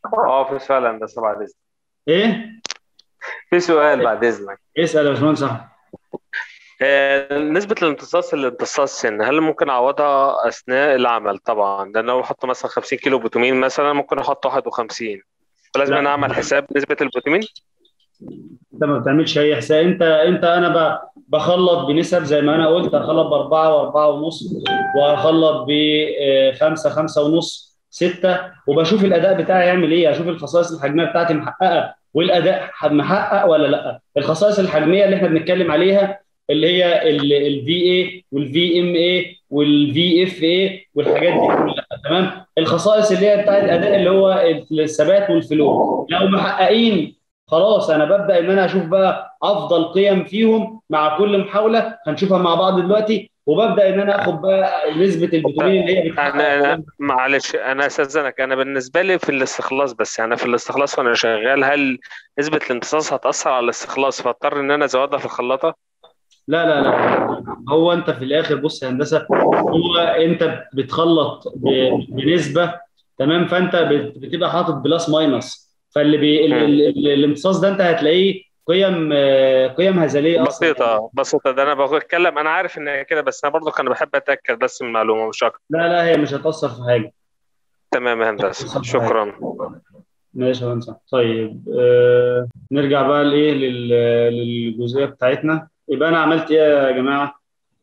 اه في سؤال هندسة بعد إذنك ايه في سؤال بعد إذنك اسال يا باشمهندس احمد آه، نسبة الامتصاص الامتصاص يعني هل ممكن أعوضها أثناء العمل طبعا لأن لو بحط مثلا 50 كيلو بوتامين مثلا ممكن أحط 51 فلازم أنا لا أعمل حساب نسبة البوتامين انت ما بتعملش اي حساب انت انت انا ب- بخلط بنسب زي ما انا قلت هخلط باربعه واربعه ونص وهخلط بخمسه خمسه ونص سته وبشوف الاداء بتاعي يعمل ايه اشوف الخصائص الحجميه بتاعتي محققه والاداء ح- محقق ولا لا الخصائص الحجميه اللي احنا بنتكلم عليها اللي هي الفي اي والفي ام اي والفي اف اي والحاجات دي كلها تمام الخصائص اللي هي بتاعت الاداء اللي هو الثبات والفلو لو محققين خلاص انا ببدا ان انا اشوف بقى افضل قيم فيهم مع كل محاوله هنشوفها مع بعض دلوقتي وببدا ان انا اخد بقى نسبه البروتين اللي هي بتحقق أنا أنا الكلام ده. معلش أنا أستاذنك أنا بالنسبة لي في الاستخلاص بس يعني في الاستخلاص وأنا شغال هل نسبة الامتصاص هتأثر على الاستخلاص فاضطر إن أنا أزودها في الخلاطة؟ لا لا لا هو انت في الاخر بص يا هندسه هو انت بتخلط ب- بنسبه تمام فانت بت- بتبقى حاطط بلس ماينس فاللي بي ال- مم. ال- ال- الامتصاص ده انت هتلاقيه قيم آه، قيم هزليه اصلا يعني بسيطة بسيطة ده أنا بتكلم أنا عارف إن هي كده بس أنا برضو كان بحب أتأكد بس من المعلومة مش أكتر لا لا هي مش هتاثر في حاجه تمام يا مش هندسة هتأثر في حاجه شكرا ماشي يا هندسه طيب آه نرجع بقى لايه لل- للجزئيه بتاعتنا يبقى انا عملت ايه يا جماعه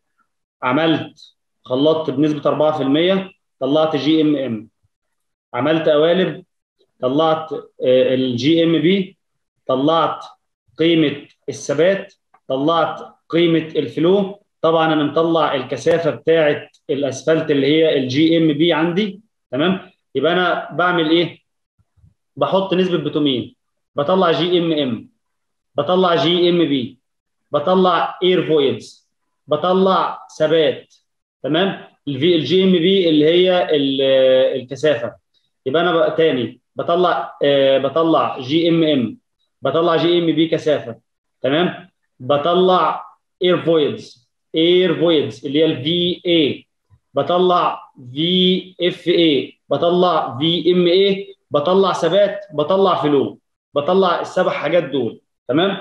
عملت خلطت بنسبه 4% طلعت جي ام ام عملت قوالب طلعت الجي ام بي طلعت قيمه الثبات طلعت قيمه الفلو طبعا انا مطلع الكثافه بتاعه الاسفلت اللي هي الجي ام بي عندي تمام يبقى انا بعمل ايه بحط نسبه بتومين بطلع جي ام ام بطلع جي ام بي بطلع اير فويدز بطلع ثبات تمام الفي الجي ام بي اللي هي ال- الكثافه يبقى انا بقى تاني بطلع آه بطلع جي ام ام بطلع جي ام بي كثافه تمام بطلع اير فويدز اير فويدز اللي هي الفي اي بطلع في اف اي بطلع في ام اي بطلع ثبات بطلع فلو بطلع السبع حاجات دول تمام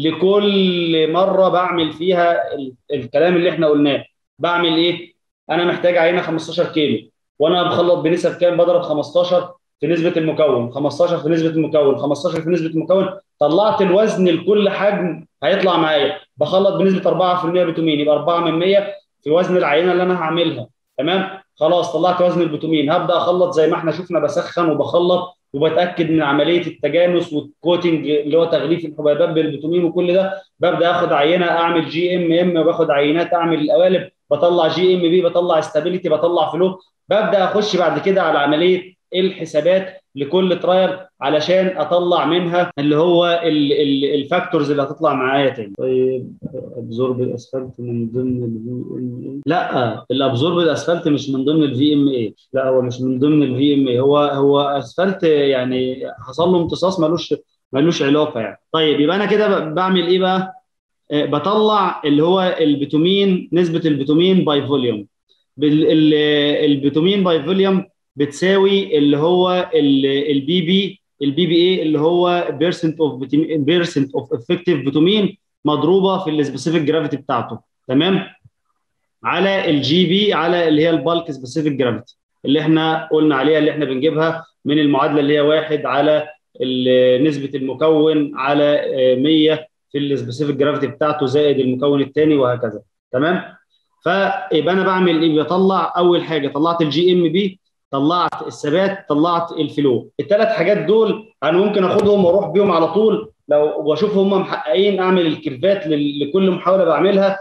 لكل مره بعمل فيها ال- الكلام اللي احنا قلناه بعمل ايه انا محتاج عينه 15 كيلو وانا بخلط بنسب كام بضرب 15 في نسبه المكون 15 في نسبه المكون 15 في نسبه المكون طلعت الوزن لكل حجم هيطلع معايا بخلط بنسبه 4% بتومين يبقى 4 من 100 في وزن العينه اللي انا هعملها تمام خلاص طلعت وزن البتومين هبدا اخلط زي ما احنا شفنا بسخن وبخلط وبتاكد من عمليه التجانس والكوتنج اللي هو تغليف الحبيبات بالبتومين وكل ده ببدا اخد عينه اعمل جي ام ام باخد عينات اعمل القوالب بطلع جي ام بي بطلع استابيليتي بطلع فلو ببدا اخش بعد كده على عمليه الحسابات لكل ترايل علشان اطلع منها اللي هو ال- ال- الفاكتورز اللي هتطلع معايا تاني طيب ابزورب الاسفلت من ضمن الفي ام اي لا الابزورب الاسفلت مش من ضمن الفي ام اي لا هو مش من ضمن الفي ام اي هو هو اسفلت يعني حصل له امتصاص ملوش ملوش علاقه يعني طيب يبقى انا كده ب- بعمل ايه بقى آه، بطلع اللي هو البتومين نسبه البتومين باي فوليوم البتومين باي فوليوم بتساوي اللي هو البي بي البي بي اي اللي هو بيرسنت اوف بيرسنت اوف افكتيف بتومين مضروبه في السبيسيفيك جرافيتي بتاعته تمام على الجي بي على اللي هي البالك سبيسيفيك جرافيتي اللي احنا قلنا عليها اللي احنا بنجيبها من المعادله اللي هي واحد على ال- نسبه المكون على آه، 100 في السبيسيفيك جرافيتي بتاعته زائد المكون الثاني وهكذا تمام فيبقى انا بعمل ايه بطلع اول حاجه طلعت الجي ام بي طلعت الثبات طلعت الفلو الثلاث حاجات دول انا ممكن اخدهم واروح بيهم على طول لو واشوف هم محققين اعمل الكيرفات لل- لكل محاوله بعملها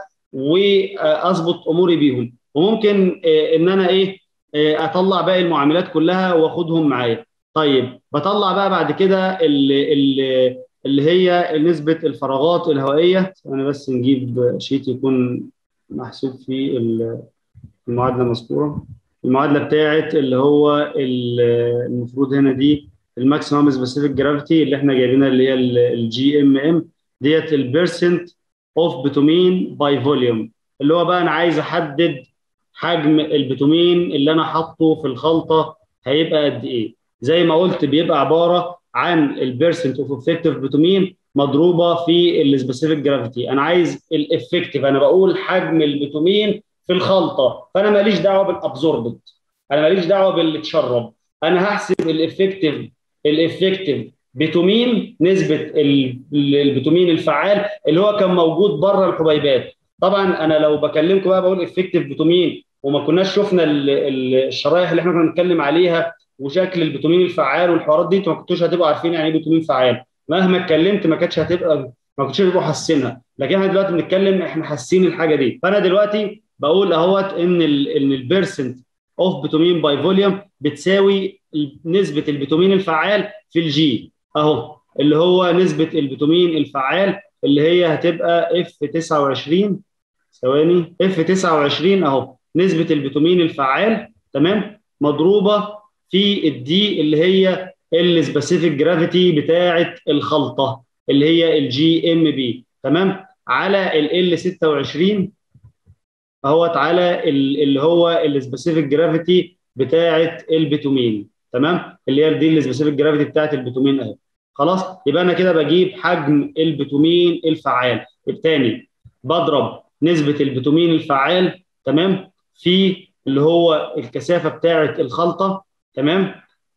واظبط اموري بيهم وممكن آه، ان انا ايه آه، اطلع باقي المعاملات كلها واخدهم معايا طيب بطلع بقى بعد كده ال- ال- اللي هي نسبه الفراغات الهوائيه انا بس نجيب شيت يكون محسوب فيه ال- المعادله مذكوره المعادله بتاعت اللي هو ال- المفروض هنا دي الماكسيمم سبيسيفيك جرافيتي اللي احنا جايبينها اللي هي الجي ام ام ديت البيرسنت اوف بتومين باي فوليوم اللي هو بقى انا عايز احدد حجم البتومين اللي انا حاطه في الخلطه هيبقى قد ايه زي ما قلت بيبقى عباره عن البيرسنت اوف افكتيف بتومين مضروبه في السبيسيفيك جرافيتي انا عايز الافكتيف انا بقول حجم البتومين في الخلطه فانا ماليش دعوه بالابزوربد انا ماليش دعوه باللي اتشرب انا هحسب الافكتيف الافكتيف بتومين نسبه البتومين الفعال اللي هو كان موجود بره الحبيبات طبعا انا لو بكلمكم بقى بقول افكتيف بتومين وما كناش شفنا الشرايح اللي احنا كنا بنتكلم عليها وشكل البتومين الفعال والحوارات دي انتوا ما كنتوش هتبقوا عارفين يعني ايه بتومين فعال مهما اتكلمت ما كانتش هتبقى ما كنتش هتبقوا حاسينها لكن احنا دلوقتي بنتكلم احنا حاسين الحاجه دي فانا دلوقتي بقول اهوت ان ال ان البيرسنت اوف بتومين باي فوليوم بتساوي نسبه البتومين الفعال في الجي اهو اللي هو نسبه البتومين الفعال اللي هي هتبقى اف 29 ثواني اف 29 اهو نسبه البتومين الفعال تمام مضروبه في الدي اللي هي السبيسيفيك جرافيتي بتاعه الخلطه اللي هي الجي ام بي تمام على ال 26 اهوت على اللي هو السبيسيفيك جرافيتي بتاعه البتومين تمام اللي هي دي السبيسيفيك جرافيتي بتاعه البتومين اهي خلاص يبقى انا كده بجيب حجم البتومين الفعال الثاني بضرب نسبه البتومين الفعال تمام في اللي هو الكثافه بتاعه الخلطه تمام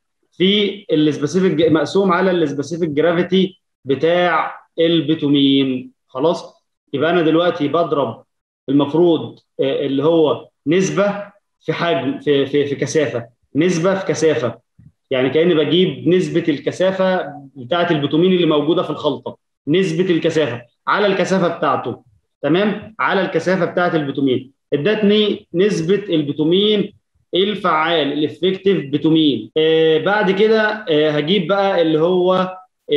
في السبيسيفيك مقسوم على السبيسيفيك جرافيتي بتاع البتومين خلاص يبقى انا دلوقتي بضرب المفروض اللي هو نسبه في حجم في في, في كثافه نسبه في كثافه يعني كاني بجيب نسبه الكثافه بتاعه البتومين اللي موجوده في الخلطه نسبه الكثافه على الكثافه بتاعته تمام على الكثافه بتاعه البتومين ادتني نسبه البتومين الفعال الافكتيف بتومين آه بعد كده آه هجيب بقى اللي هو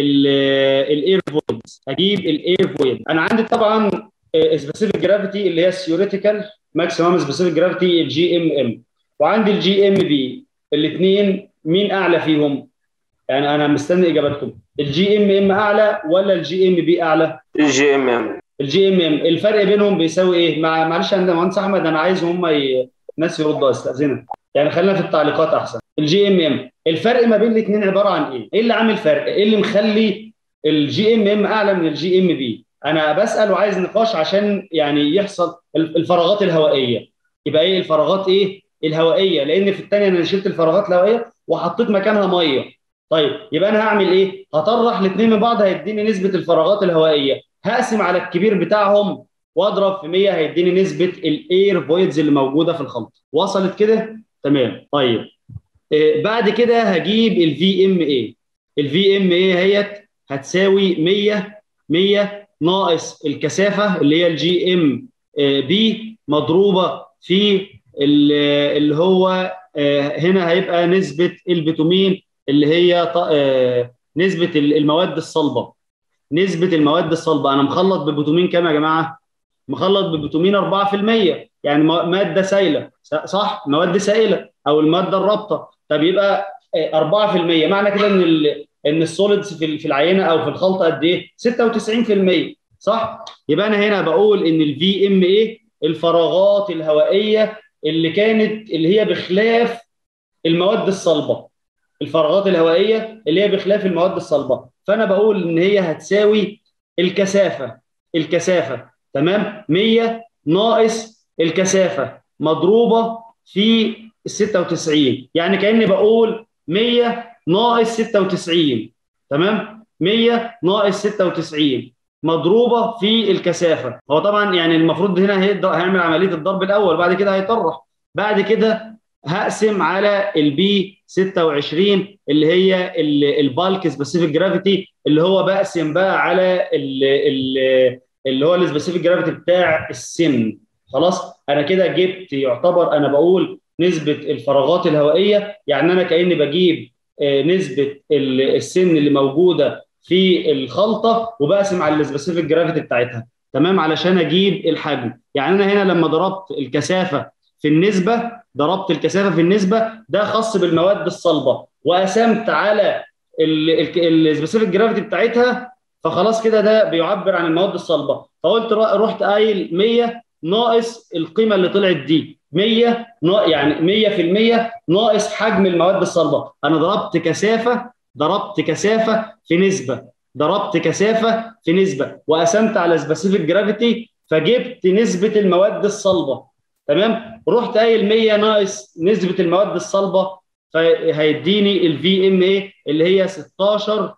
الاير فويد هجيب الاير فويد انا عندي طبعا سبيسيفيك جرافيتي اللي هي الثيوريتيكال ماكسيمم سبيسيفيك جرافيتي الجي ام ام وعندي الجي ام بي الاثنين مين اعلى فيهم؟ يعني انا مستني اجابتكم الجي ام ام اعلى ولا الجي ام بي اعلى؟ الجي ام ام الجي ام ام الفرق بينهم بيساوي ايه؟ مع معلش انا مهندس احمد انا عايز هم ي... الناس يردوا استاذنك يعني خلينا في التعليقات احسن الجي ام ام الفرق ما بين الاثنين عباره عن ايه؟ ايه اللي عامل فرق؟ ايه اللي مخلي الجي ام ام اعلى من الجي ام بي؟ انا بسال وعايز نقاش عشان يعني يحصل الفراغات الهوائيه يبقى ايه الفراغات ايه؟ الهوائيه لان في الثانيه انا شلت الفراغات الهوائيه وحطيت مكانها ميه طيب يبقى انا هعمل ايه؟ هطرح الاثنين من بعض هيديني نسبه الفراغات الهوائيه هقسم على الكبير بتاعهم واضرب في 100 هيديني نسبه الاير فويدز اللي موجوده في الخلط وصلت كده تمام طيب آه بعد كده هجيب الفي ام اي الفي ام اي هيت هتساوي 100 100 ناقص الكثافه اللي هي الجي ام بي مضروبه في اللي هو آه هنا هيبقى نسبه البتومين اللي هي آه نسبه المواد الصلبه نسبه المواد الصلبه انا مخلط ببتومين كام يا جماعه مخلط ببتومين 4% يعني ماده سائله صح مواد سائله او الماده الرابطه طب يبقى 4% معنى كده ان ان السوليدز في في العينه او في الخلطه قد ايه 96% صح يبقى انا هنا بقول ان الفي ام اي الفراغات الهوائيه اللي كانت اللي هي بخلاف المواد الصلبه الفراغات الهوائيه اللي هي بخلاف المواد الصلبه فانا بقول ان هي هتساوي الكثافه الكثافه تمام 100 ناقص الكثافه مضروبه في ال 96 يعني كاني بقول 100 ناقص 96 تمام 100 ناقص 96 مضروبه في الكثافه هو طبعا يعني المفروض هنا هيعمل عمليه الضرب الاول بعد كده هيطرح بعد كده هقسم على البي 26 اللي هي البالك سبيسيفيك جرافيتي اللي هو بقسم بقى على ال ال اللي هو السبيسيفيك جرافيتي بتاع السن خلاص انا كده جبت يعتبر انا بقول نسبه الفراغات الهوائيه يعني انا كاني بجيب نسبه السن اللي موجوده في الخلطه وبقسم على السبيسيفيك جرافيتي بتاعتها تمام علشان اجيب الحجم يعني انا هنا لما ضربت الكثافه في النسبه ضربت الكثافه في النسبه ده خاص بالمواد الصلبه وقسمت على السبيسيفيك جرافيتي بتاعتها فخلاص كده ده بيعبر عن المواد الصلبه فقلت رحت قايل 100 ناقص القيمه اللي طلعت دي 100 يعني 100% ناقص حجم المواد الصلبه انا ضربت كثافه ضربت كثافه في نسبه ضربت كثافه في نسبه وقسمت على سبيسيفيك جرافيتي فجبت نسبه المواد الصلبه تمام رحت قايل 100 ناقص نسبه المواد الصلبه فهيديني الفي ام اي اللي هي 16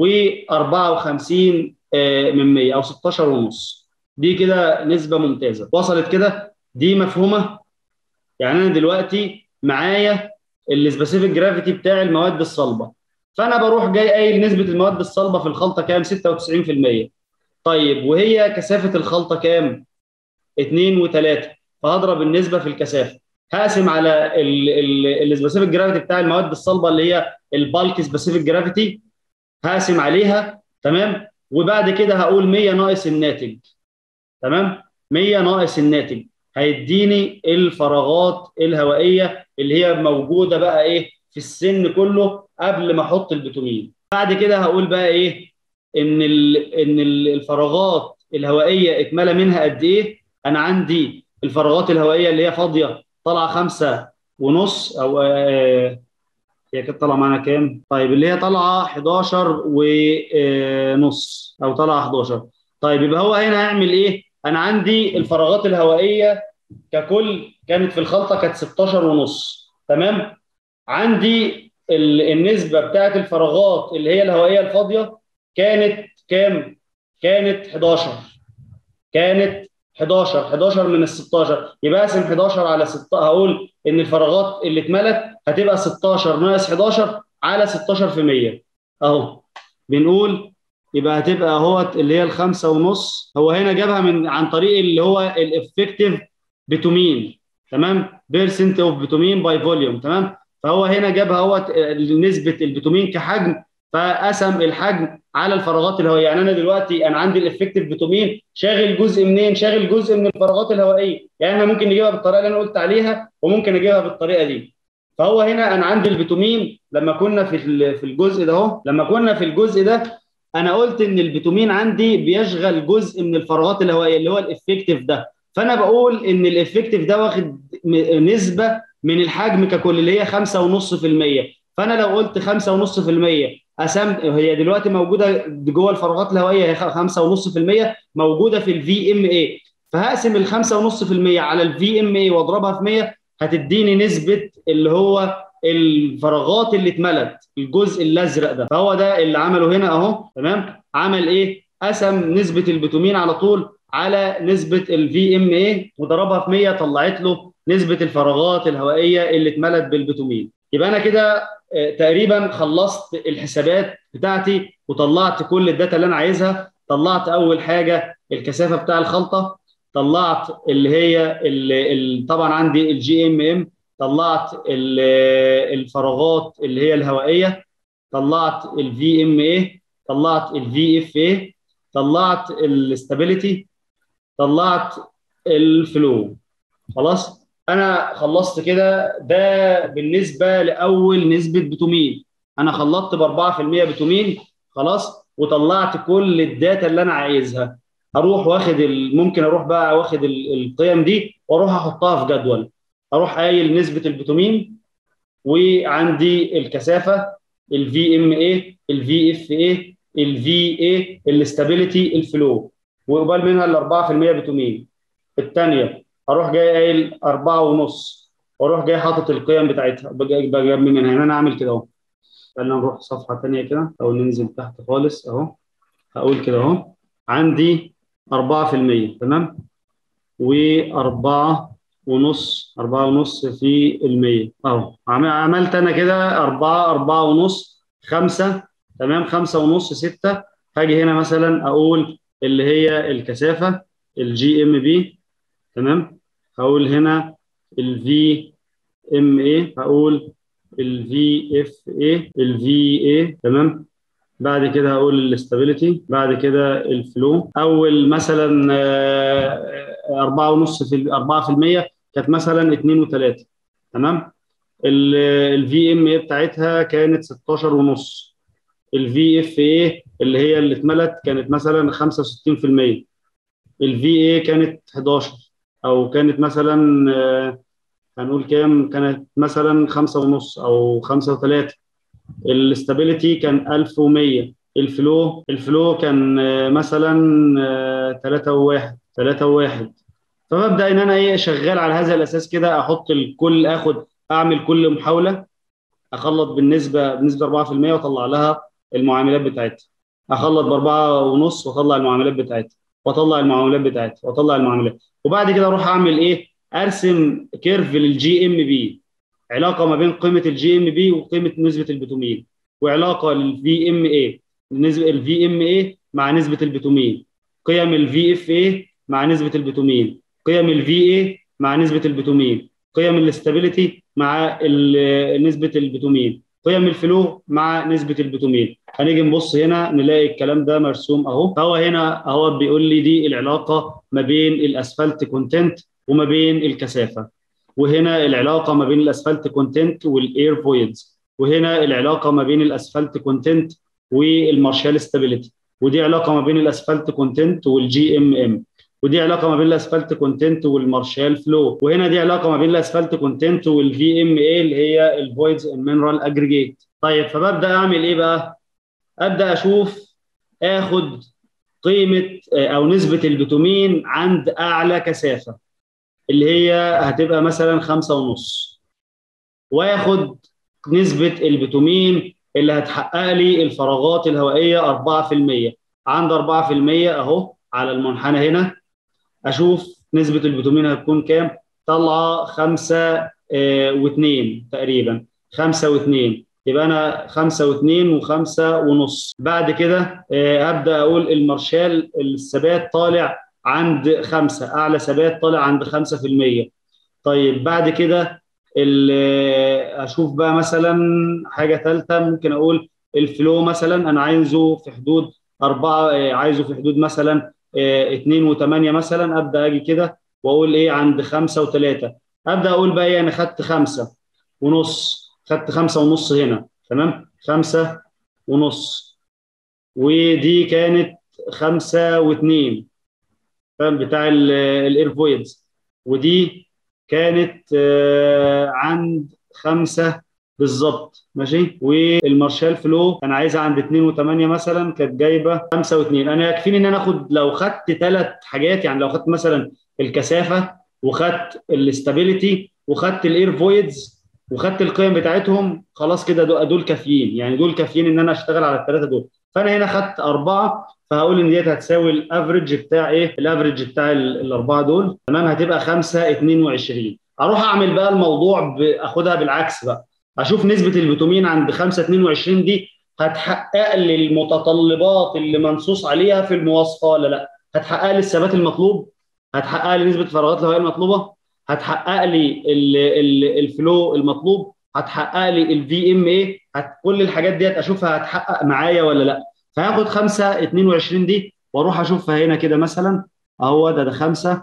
و54 من 100 او 16 ونص دي كده نسبه ممتازه وصلت كده دي مفهومه يعني انا دلوقتي معايا السبيسيفيك جرافيتي بتاع المواد الصلبه فانا بروح جاي قايل نسبه المواد الصلبه في الخلطه كام 96% طيب وهي كثافه الخلطه كام 2 و3 فهضرب النسبه في الكثافه هقسم على السبيسيفيك جرافيتي بتاع المواد الصلبه اللي هي البالك سبيسيفيك جرافيتي هقسم عليها تمام وبعد كده هقول 100 ناقص الناتج تمام 100 ناقص الناتج هيديني الفراغات الهوائيه اللي هي موجوده بقى ايه في السن كله قبل ما احط البتومين بعد كده هقول بقى ايه ان ان الفراغات الهوائيه اتملى منها قد ايه انا عندي الفراغات الهوائيه اللي هي فاضيه طالعه خمسة ونص او آه هي كانت طالعه معانا كام؟ طيب اللي هي طالعه 11 ونص او طالعه 11 طيب يبقى هو هنا هيعمل ايه؟ انا عندي الفراغات الهوائيه ككل كانت في الخلطه كانت 16 ونص تمام؟ عندي النسبه بتاعت الفراغات اللي هي الهوائيه الفاضيه كانت كام؟ كانت 11 كانت 11 11 من ال 16 يبقى اقسم 11 على 6 هقول ان الفراغات اللي اتملت هتبقى 16 ناقص 11 على 16 في 100 اهو بنقول يبقى هتبقى اهوت اللي هي الخمسة ونص هو هنا جابها من عن طريق اللي هو الافكتيف بتومين تمام بيرسنت اوف بتومين باي فوليوم تمام فهو هنا جابها اهوت نسبه البتومين كحجم فقسم الحجم على الفراغات الهوائيه يعني انا دلوقتي انا عندي الافكتيف بتومين شاغل جزء منين شاغل جزء من الفراغات الهوائيه يعني احنا ممكن نجيبها بالطريقه اللي انا قلت عليها وممكن نجيبها بالطريقه دي فهو هنا انا عندي البتومين لما كنا في في الجزء ده اهو لما كنا في الجزء ده انا قلت ان البتومين عندي بيشغل جزء من الفراغات الهوائيه اللي هو الافكتيف ده فانا بقول ان الافكتيف ده واخد نسبه من الحجم ككل اللي هي 5.5% فانا لو قلت 5.5% قسمت هي دلوقتي موجوده جوه الفراغات الهوائيه هي 5.5% موجوده في الفي ام اي فهقسم ال 5.5% على الفي ام اي واضربها في 100 هتديني نسبه اللي هو الفراغات اللي اتملت الجزء الازرق ده فهو ده اللي عمله هنا اهو تمام عمل ايه قسم نسبه البتومين على طول على نسبه الفي ام اي وضربها في 100 طلعت له نسبه الفراغات الهوائيه اللي اتملت بالبتومين يبقى انا كده تقريبا خلصت الحسابات بتاعتي وطلعت كل الداتا اللي انا عايزها طلعت اول حاجه الكثافه بتاع الخلطه طلعت اللي هي اللي طبعا عندي الجي ام ام طلعت الفراغات اللي هي الهوائيه طلعت الفي ام اي طلعت الفي اف اي طلعت الاستابيليتي طلعت الفلو خلاص انا خلصت كده ده بالنسبه لاول نسبه بتومين انا خلطت ب 4% بتومين خلاص وطلعت كل الداتا اللي انا عايزها اروح واخد ممكن اروح بقى واخد القيم دي واروح احطها في جدول اروح قايل نسبه البتومين وعندي الكثافه الفي ام اي الفي اف اي الفي اي الاستابيليتي الفلو ويقبل منها ال 4% بتومين الثانيه اروح جاي قايل أربعة ونص واروح جاي حاطط القيم بتاعتها بجنب منها يعني انا اعمل كده اهو خلينا نروح صفحه ثانيه كده او ننزل تحت خالص اهو هقول كده اهو عندي 4% تمام و4 ونص 4 ونص في المية اهو عملت انا كده 4 4 ونص 5 تمام 5 ونص 6 هاجي هنا مثلا اقول اللي هي الكثافه الجي ام بي تمام هقول هنا الفي ام اي هقول الفي اف اي الفي اي تمام بعد كده هقول الاستابيليتي بعد كده الفلو اول مثلا 4 ونص في 4% كانت مثلا 2 و3 تمام الفي ام اي بتاعتها كانت 16 ونص الفي اف اي اللي هي اللي اتملت كانت مثلا 65% الفي اي كانت 11 او كانت مثلا هنقول كام كانت مثلا خمسة ونص أو خمسة وثلاثة الاستابيليتي كان 1100 الفلو الفلو كان آه، مثلا آه، 3 وواحد 3 وواحد فببدا ان انا ايه شغال على هذا الاساس كده احط الكل اخد اعمل كل محاوله اخلط بالنسبه بنسبه 4% واطلع لها المعاملات بتاعتها اخلط باربعه ونص واطلع المعاملات بتاعتها واطلع المعاملات بتاعتها واطلع المعاملات وبعد كده اروح اعمل ايه ارسم كيرف للجي ام بي علاقه ما بين قيمه الجي ام بي وقيمه نسبه البتومين وعلاقه للفي ام اي نسبه الفي ام اي مع نسبه البتومين قيم الفي اف اي مع نسبه البتومين قيم الفي اي مع نسبه البتومين قيم الاستابيليتي مع ال- نسبه البتومين قيم الفلو مع نسبه البتومين هنيجي نبص هنا نلاقي الكلام ده مرسوم اهو فهو هنا اهو بيقول لي دي العلاقه ما بين الاسفلت كونتنت وما بين الكثافه وهنا العلاقه ما بين الاسفلت كونتنت والاير فويدز وهنا العلاقه ما بين الاسفلت كونتنت والمارشال ستابيليتي ودي علاقه ما بين الاسفلت كونتنت والجي ام ام ودي علاقه ما بين الاسفلت كونتنت والمارشال فلو وهنا دي علاقه ما بين الاسفلت كونتنت والفي ام اي اللي هي الفويدز مينرال اجريجيت طيب فببدا اعمل ايه بقى ابدا اشوف اخد قيمه او نسبه البتومين عند اعلى كثافه اللي هي هتبقى مثلا خمسة ونص واخد نسبة البتومين اللي هتحقق لي الفراغات الهوائية 4% عند 4% اهو على المنحنى هنا اشوف نسبة البتومين هتكون كام طالعة 5 و2 تقريبا 5 و2 يبقى انا 5 و2 و5 ونص بعد كده آه، هبدا اقول المارشال الثبات طالع عند خمسة أعلى ثبات طالع عند خمسة في المية طيب بعد كده ال- أشوف بقى مثلا حاجة ثالثة ممكن أقول الفلو مثلا أنا عايزه في حدود أربعة آه، عايزه في حدود مثلا آه، اتنين وتمانية مثلا أبدأ أجي كده وأقول إيه عند خمسة وثلاثة أبدأ أقول بقى إيه أنا خدت خمسة ونص خدت خمسة ونص هنا تمام خمسة ونص ودي كانت خمسة واثنين فاهم بتاع الاير فويدز ودي كانت آه، عند خمسة بالظبط ماشي والمارشال فلو كان عايزها عند 2 و8 مثلا كانت جايبه 5 و2 انا يكفيني ان انا اخد لو خدت ثلاث حاجات يعني لو خدت مثلا الكثافه وخدت الاستابيليتي وخدت الاير فويدز وخدت القيم بتاعتهم خلاص كده دول دول كافيين يعني دول كافيين ان انا اشتغل على الثلاثه دول فانا هنا خدت اربعه فهقول ان ديت هتساوي الافرج بتاع ايه؟ الافرج بتاع ال- الاربعه دول تمام هتبقى 5 22 اروح اعمل بقى الموضوع ب- اخدها بالعكس بقى اشوف نسبه البتومين عند 5 22 دي هتحقق لي المتطلبات اللي منصوص عليها في المواصفه ولا لا؟ هتحقق لي الثبات المطلوب؟ هتحقق لي نسبه الفراغات الهوائيه المطلوبه؟ هتحقق لي ال- ال- الفلو المطلوب؟ هتحقق لي الفي ام اي؟ كل الحاجات ديت اشوفها هتحقق معايا ولا لا؟ فهاخد 5 22 دي واروح اشوفها هنا كده مثلا اهو ده ده 5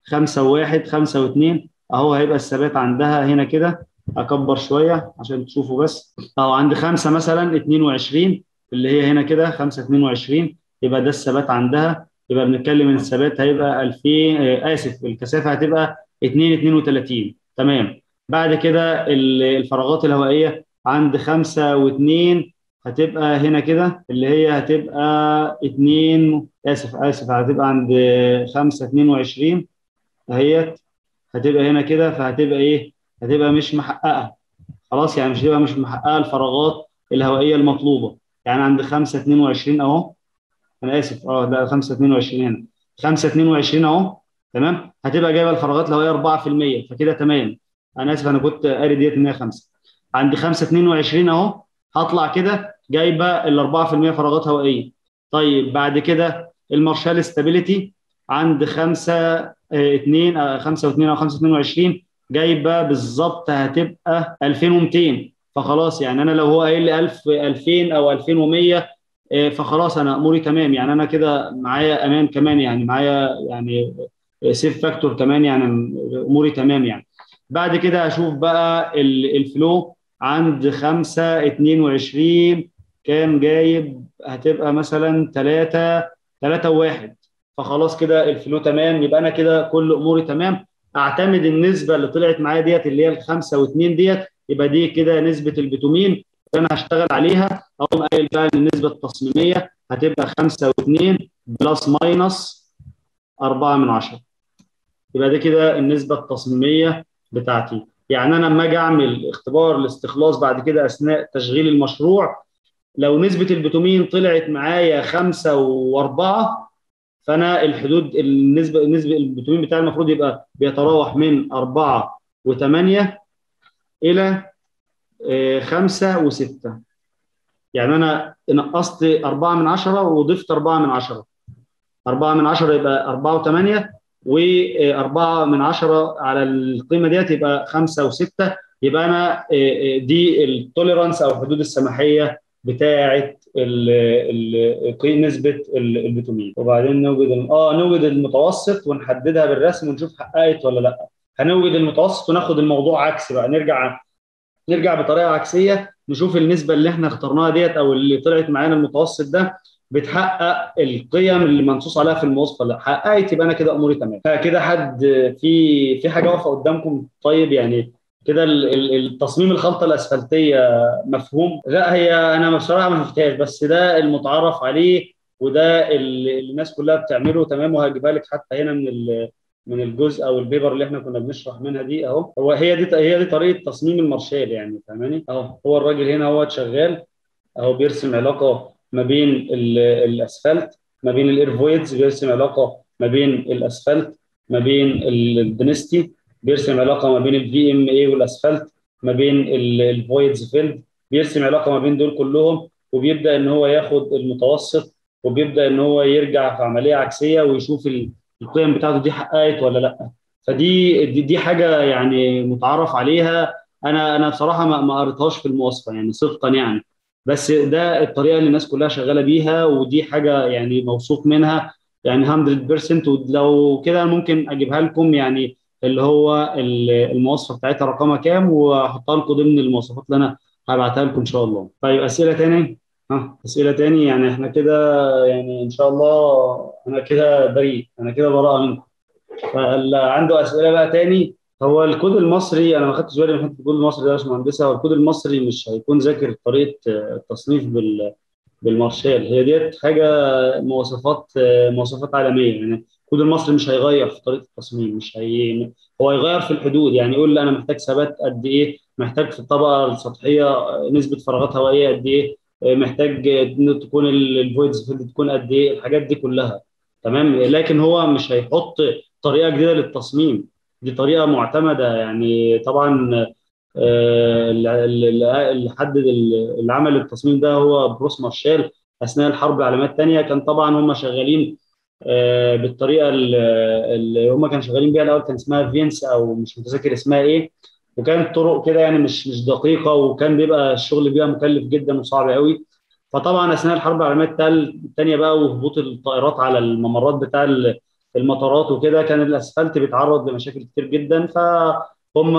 5 و1 5 و2 اهو هيبقى الثبات عندها هنا كده اكبر شويه عشان تشوفوا بس اهو عند 5 مثلا 22 اللي هي هنا كده 5 22 يبقى ده الثبات عندها يبقى بنتكلم ان الثبات هيبقى 2000 آه، اسف الكثافه هتبقى 2 32 تمام بعد كده ال- الفراغات الهوائيه عند 5 و2 هتبقى هنا كده اللي هي هتبقى 2 اسف اسف هتبقى عند 5 22 اهيت هتبقى هنا كده فهتبقى ايه؟ هتبقى مش محققه خلاص يعني مش هتبقى مش محققه الفراغات الهوائيه المطلوبه يعني عند 5 22 اهو انا اسف اه ده 5 22 هنا 5 22 اهو تمام هتبقى جايبه الفراغات الهوائيه 4% فكده تمام انا اسف انا كنت قاري ديت ان هي 5 عند 5 22 اهو هطلع كده جايبه ال 4% فراغات هوائيه طيب بعد كده المارشال ستابيليتي عند 5 2 5 و2 او 5 22 جايبه بالظبط هتبقى 2200 فخلاص يعني انا لو هو قايل لي 1000 2000 او 2100 آه، فخلاص انا اموري تمام يعني انا كده معايا امان كمان يعني معايا يعني سيف فاكتور كمان يعني اموري تمام يعني بعد كده اشوف بقى ال- الفلو عند 5 22 كان جايب هتبقى مثلا 3 3 و1 فخلاص كده الفلو تمام يبقى انا كده كل اموري تمام اعتمد النسبه اللي طلعت معايا ديت اللي هي الخمسه و2 ديت يبقى دي كده نسبه البتومين اللي انا هشتغل عليها اقوم قايل بقى ان النسبه التصميميه هتبقى 5 و2 بلس ماينس 4 من 10 يبقى دي كده النسبه التصميميه بتاعتي يعني انا لما اجي اعمل اختبار الاستخلاص بعد كده اثناء تشغيل المشروع لو نسبه البتومين طلعت معايا 5 و4 فانا الحدود النسبه النسبه البتومين بتاعي المفروض يبقى بيتراوح من 4 و8 الى 5 و6 يعني انا نقصت 4 من 10 وضفت 4 من 10 4 من 10 يبقى 4 و8 و4 من 10 على القيمه ديت يبقى 5 و6 يبقى انا دي التوليرانس او الحدود السماحيه بتاعه نسبه البتومين وبعدين نوجد اه نوجد المتوسط ونحددها بالرسم ونشوف حققت ولا لا هنوجد المتوسط وناخد الموضوع عكس بقى نرجع نرجع بطريقه عكسيه نشوف النسبه اللي احنا اخترناها ديت او اللي طلعت معانا المتوسط ده بتحقق القيم اللي منصوص عليها في المواصفه لا حققت يبقى انا كده اموري تمام كده حد في في حاجه واقفه قدامكم طيب يعني كده التصميم الخلطه الاسفلتيه مفهوم لا هي انا بصراحه ما شفتهاش بس ده المتعارف عليه وده اللي الناس كلها بتعمله تمام وهجيبها لك حتى هنا من من الجزء او البيبر اللي احنا كنا بنشرح منها دي اهو هو هي دي هي دي طريقه تصميم المارشال يعني فاهماني اهو هو الراجل هنا هو شغال اهو بيرسم علاقه ما بين الاسفلت ما بين الايرفويدز بيرسم علاقه ما بين الاسفلت ما بين الدنستي بيرسم علاقه ما بين الفي ام اي والاسفلت ما بين الفويدز فيلد بيرسم علاقه ما بين دول كلهم وبيبدا ان هو ياخد المتوسط وبيبدا ان هو يرجع في عمليه عكسيه ويشوف القيم بتاعته دي حققت ولا لا فدي دي, دي حاجه يعني متعارف عليها انا انا بصراحه ما, ما قريتهاش في المواصفه يعني صدقا يعني بس ده الطريقه اللي الناس كلها شغاله بيها ودي حاجه يعني موثوق منها يعني 100% ولو كده ممكن اجيبها لكم يعني اللي هو المواصفه بتاعتها رقمها كام واحطها لكم ضمن المواصفات اللي انا هبعتها لكم ان شاء الله. طيب اسئله تاني؟ ها اسئله تاني يعني احنا كده يعني ان شاء الله انا كده بريء انا كده براءه منكم. فاللي عنده اسئله بقى تاني هو الكود المصري انا ما خدتش بالي من حته الكود المصري ده يا باشمهندسه هو الكود المصري مش هيكون ذاكر طريقه التصنيف بال بالمارشال هي ديت حاجه مواصفات مواصفات عالميه يعني الكود المصري مش هيغير في طريقه التصميم مش هي هو هيغير في الحدود يعني يقول لي انا محتاج ثبات قد ايه محتاج في الطبقه السطحيه نسبه فراغات هوائيه قد ايه محتاج تكون الفويدز فيلد تكون قد ايه الحاجات دي كلها تمام لكن هو مش هيحط طريقه جديده للتصميم دي طريقه معتمده يعني طبعا اللي حدد اللي عمل التصميم ده هو بروس مارشال اثناء الحرب العالميه الثانيه كان طبعا هم شغالين بالطريقه اللي هم كانوا شغالين بيها الاول كان اسمها فينس او مش متذكر اسمها ايه وكانت طرق كده يعني مش مش دقيقه وكان بيبقى الشغل بيها مكلف جدا وصعب قوي فطبعا اثناء الحرب العالميه الثانيه بقى وهبوط الطائرات على الممرات بتاع المطارات وكده كان الاسفلت بيتعرض لمشاكل كتير جدا فهم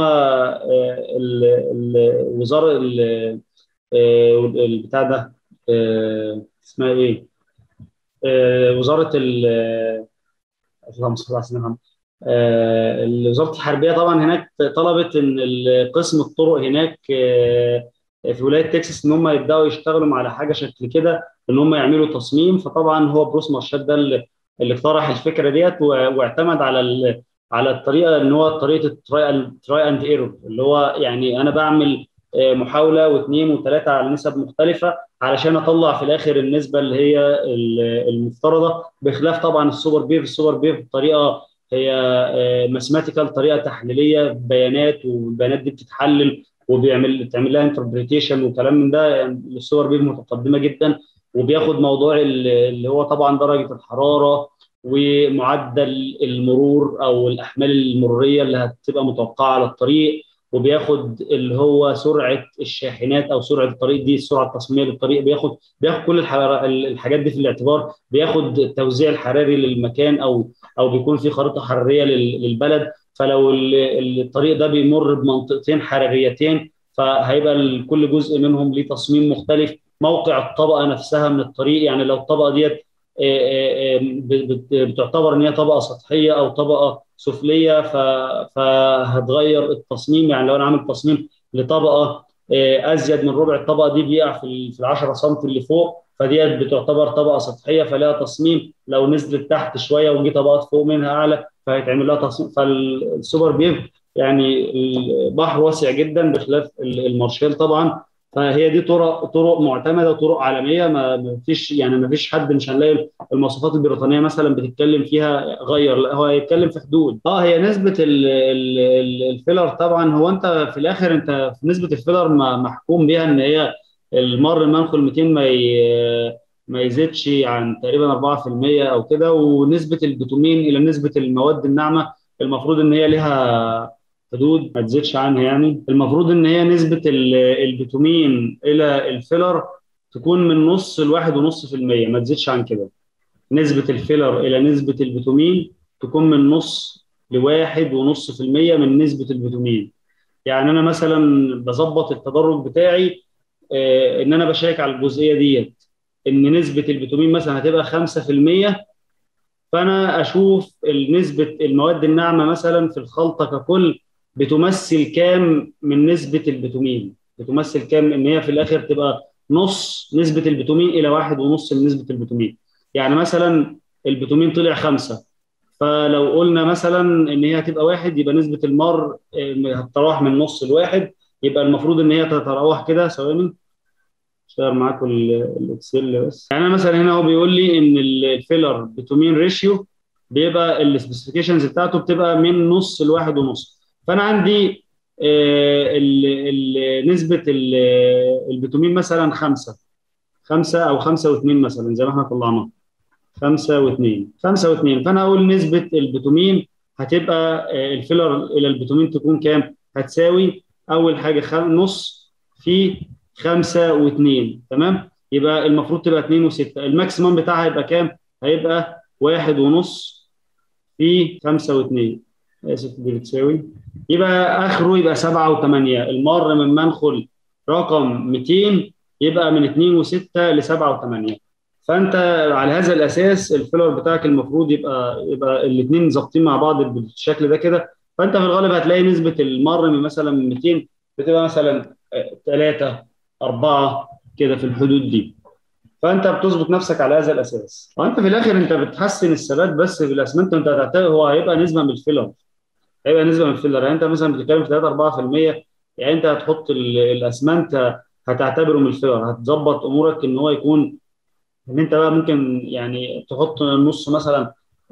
الوزاره البتاع ده اسمها ايه؟ وزاره اللهم صل على سيدنا محمد وزاره الحربيه طبعا هناك طلبت ان قسم الطرق هناك في ولايه تكساس ان هم يبداوا يشتغلوا على حاجه شكل كده ان هم يعملوا تصميم فطبعا هو بروس مارشال ده اللي اللي اقترح الفكره ديت واعتمد على على الطريقه ان هو طريقه التراي اند ايرور اللي هو يعني انا بعمل محاوله واثنين وثلاثه على نسب مختلفه علشان اطلع في الاخر النسبه اللي هي المفترضه بخلاف طبعا السوبر بيف السوبر بيف طريقه هي ماثيماتيكال طريقه تحليليه بيانات والبيانات دي بتتحلل وبيعمل بتعمل لها انتربريتيشن وكلام من ده يعني السوبر بيف متقدمه جدا وبياخد موضوع اللي هو طبعا درجه الحراره ومعدل المرور او الاحمال المروريه اللي هتبقى متوقعه على الطريق وبياخد اللي هو سرعه الشاحنات او سرعه الطريق دي السرعه التصميميه للطريق بياخد بياخد كل الحاجات دي في الاعتبار بياخد التوزيع الحراري للمكان او او بيكون في خريطه حراريه للبلد فلو الطريق ده بيمر بمنطقتين حراريتين فهيبقى كل جزء منهم ليه تصميم مختلف موقع الطبقه نفسها من الطريق يعني لو الطبقه ديت بتعتبر ان هي طبقه سطحيه او طبقه سفليه فهتغير التصميم يعني لو انا عامل تصميم لطبقه ازيد من ربع الطبقه دي بيقع في ال 10 سم اللي فوق فديت بتعتبر طبقه سطحيه فلها تصميم لو نزلت تحت شويه وجي طبقات فوق منها اعلى فهيتعمل لها تصميم فالسوبر بيف يعني البحر واسع جدا بخلاف المارشال طبعا فهي دي طرق طرق معتمده وطرق عالميه ما فيش يعني ما فيش حد مش هنلاقي المواصفات البريطانيه مثلا بتتكلم فيها غير لا هو هيتكلم في حدود اه هي نسبه ال ال ال الفيلر طبعا هو انت في الاخر انت في نسبه الفيلر محكوم بيها ان هي المر المنخل 200 ما ما يزيدش عن تقريبا 4% او كده ونسبه البتومين الى نسبه المواد الناعمه المفروض ان هي لها حدود ما تزيدش عنها يعني المفروض ان هي نسبه البتومين الى الفيلر تكون من نص لواحد ونص في المية ما تزيدش عن كده نسبة الفيلر إلى نسبة البتومين تكون من نص لواحد ونص في المية من نسبة البتومين يعني أنا مثلا بظبط التدرج بتاعي آه إن أنا بشيك على الجزئية ديت إن نسبة البتومين مثلا هتبقى خمسة في المية فأنا أشوف نسبة المواد الناعمة مثلا في الخلطة ككل بتمثل كام من نسبة البتومين بتمثل كام ان هي في الاخر تبقى نص نسبة البتومين الى واحد ونص من نسبة البتومين يعني مثلا البتومين طلع خمسة فلو قلنا مثلا ان هي هتبقى واحد يبقى نسبة المار هتتراوح من نص لواحد يبقى المفروض ان هي تتراوح كده ثواني شير معاكم الاكسل بس يعني انا مثلا هنا هو بيقول لي ان الفيلر بتومين ريشيو بيبقى السبيسيفيكيشنز بتاعته بتبقى من نص لواحد ونص فانا عندي ال ال نسبه ال البتومين مثلا خمسه خمسه او خمسه واثنين مثلا زي ما احنا طلعناه خمسه واثنين خمسه واثنين فانا اقول نسبه البتومين هتبقى الفيلر الى البتومين تكون كام؟ هتساوي اول حاجه نص في خمسه واثنين تمام؟ يبقى المفروض تبقى اثنين وسته الماكسيمم بتاعها هيبقى كام؟ هيبقى واحد ونص في خمسه واثنين اسف دي بتساوي يبقى اخره يبقى 7 و8 المر من منخل رقم 200 يبقى من 2 و6 ل 7 و8 فانت على هذا الاساس الفيلر بتاعك المفروض يبقى يبقى الاثنين ظابطين مع بعض بالشكل ده كده فانت في الغالب هتلاقي نسبه المر من مثلا من 200 بتبقى مثلا 3 4 كده في الحدود دي فانت بتظبط نفسك على هذا الاساس وانت في الاخر انت بتحسن الثبات بس في الاسمنت انت هتعتبر هو هيبقى نسبه من الفيلر هيبقى نسبه من الفيلر يعني انت مثلا بتتكلم في 3 4% يعني انت هتحط الاسمنت هتعتبره من الفيلر هتظبط امورك ان هو يكون ان انت بقى ممكن يعني تحط نص مثلا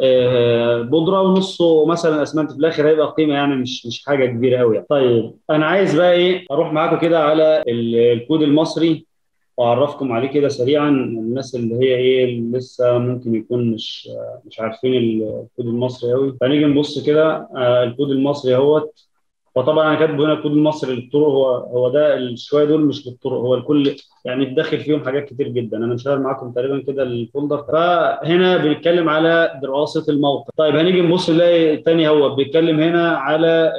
بودره ونصه مثلا اسمنت في الاخر هيبقى قيمه يعني مش مش حاجه كبيره قوي يعني. طيب انا عايز بقى ايه اروح معاكم كده على الكود المصري واعرفكم عليه كده سريعا الناس اللي هي ايه اللي لسه ممكن يكون مش مش عارفين الكود المصري قوي فنيجي نبص كده الكود المصري اهوت وطبعا انا كاتبه هنا الكود المصري للطرق هو هو ده الشويه دول مش للطرق هو الكل يعني داخل فيهم حاجات كتير جدا انا مشغل معاكم تقريبا كده الفولدر فهنا بنتكلم على دراسه الموقع طيب هنيجي نبص نلاقي الثاني هو بيتكلم هنا على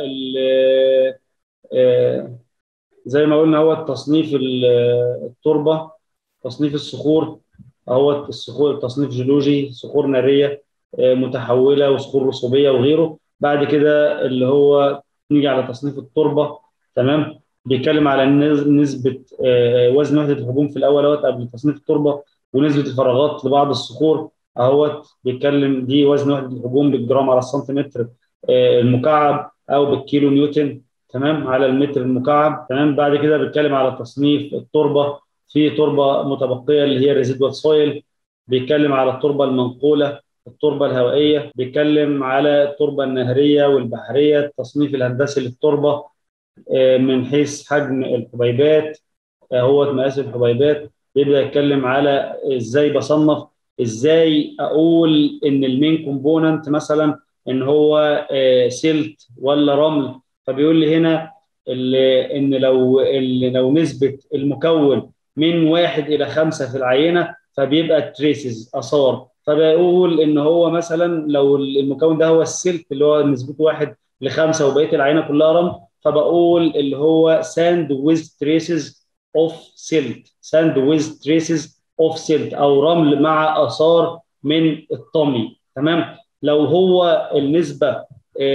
زي ما قلنا هو تصنيف التربه تصنيف الصخور اهو الصخور تصنيف جيولوجي صخور ناريه متحوله وصخور رسوبيه وغيره بعد كده اللي هو نيجي على تصنيف التربه تمام بيتكلم على نسبه وزن وحده الهجوم في الاول اهوت قبل تصنيف التربه ونسبه الفراغات لبعض الصخور اهوت بيتكلم دي وزن وحده الهجوم بالجرام على السنتيمتر المكعب او بالكيلو نيوتن تمام على المتر المكعب تمام بعد كده بيتكلم على تصنيف التربه في تربه متبقيه اللي هي ريزيدوال سويل بيتكلم على التربه المنقوله التربه الهوائيه بيتكلم على التربه النهريه والبحريه التصنيف الهندسي للتربه من حيث حجم الحبيبات هو مقاس الحبيبات بيبدا يتكلم على ازاي بصنف ازاي اقول ان المين كومبوننت مثلا ان هو سلت ولا رمل فبيقول لي هنا ان لو لو نسبه المكون من واحد الى خمسه في العينه فبيبقى تريسز اثار فبقول ان هو مثلا لو المكون ده هو السلك اللي هو نسبته واحد لخمسه وبقيه العينه كلها رمل فبقول اللي هو ساند ويز تريسز اوف سيلت ساند ويز تريسز اوف سيلت او رمل مع اثار من الطمي تمام لو هو النسبه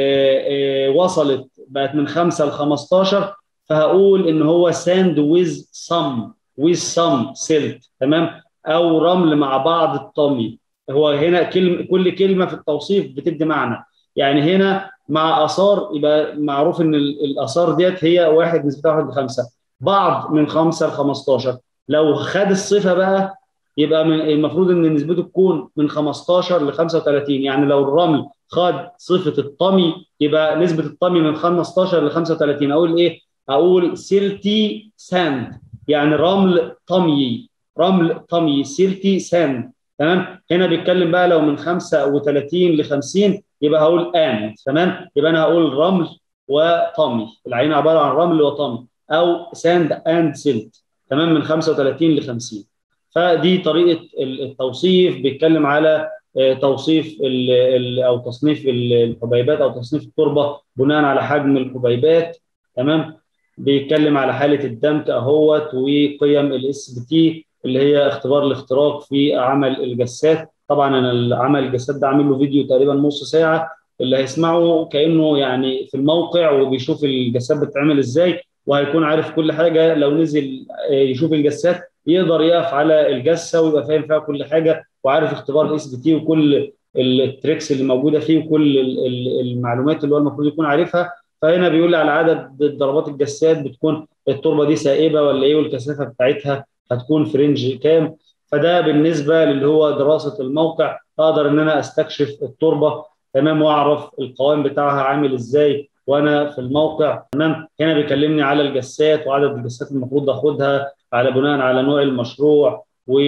وصلت بقت من 5 ل 15 فهقول ان هو ساند ويز سم ويز سم سيلت تمام او رمل مع بعض الطمي هو هنا كلمه كل كلمه في التوصيف بتدي معنى يعني هنا مع اثار يبقى معروف ان الاثار ديت هي واحد نسبتها 1 ل 5 بعض من 5 ل 15 لو خد الصفه بقى يبقى من المفروض ان نسبته تكون من 15 ل 35 يعني لو الرمل خد صفه الطمي يبقى نسبه الطمي من 15 ل 35 اقول ايه؟ اقول سيلتي ساند يعني رمل طمي رمل طمي سيلتي ساند تمام هنا بيتكلم بقى لو من 35 ل 50 يبقى هقول اند تمام يبقى انا هقول رمل وطمي العين عباره عن رمل وطمي او ساند اند سيلت تمام من 35 ل 50 فدي طريقه التوصيف بيتكلم على توصيف ال ال او تصنيف الحبيبات او تصنيف التربه بناء على حجم الحبيبات تمام بيتكلم على حاله الدمك اهوت وقيم الاس بي تي اللي هي اختبار الاختراق في عمل الجسات طبعا انا عمل الجسات ده عامل له فيديو تقريبا نص ساعه اللي هيسمعه كانه يعني في الموقع وبيشوف الجسات بتتعمل ازاي وهيكون عارف كل حاجه لو نزل يشوف الجسات يقدر يقف على الجسه ويبقى فاهم فيها كل حاجه وعارف اختبار الاس بي تي وكل التريكس اللي موجوده فيه وكل المعلومات اللي هو المفروض يكون عارفها فهنا بيقول لي على عدد ضربات الجسات بتكون التربه دي سائبه ولا ايه والكثافه بتاعتها هتكون في رينج كام فده بالنسبه للي هو دراسه الموقع اقدر ان انا استكشف التربه تمام واعرف القوام بتاعها عامل ازاي وانا في الموقع تمام هنا بيكلمني على الجسات وعدد الجسات المفروض اخدها على بناء على نوع المشروع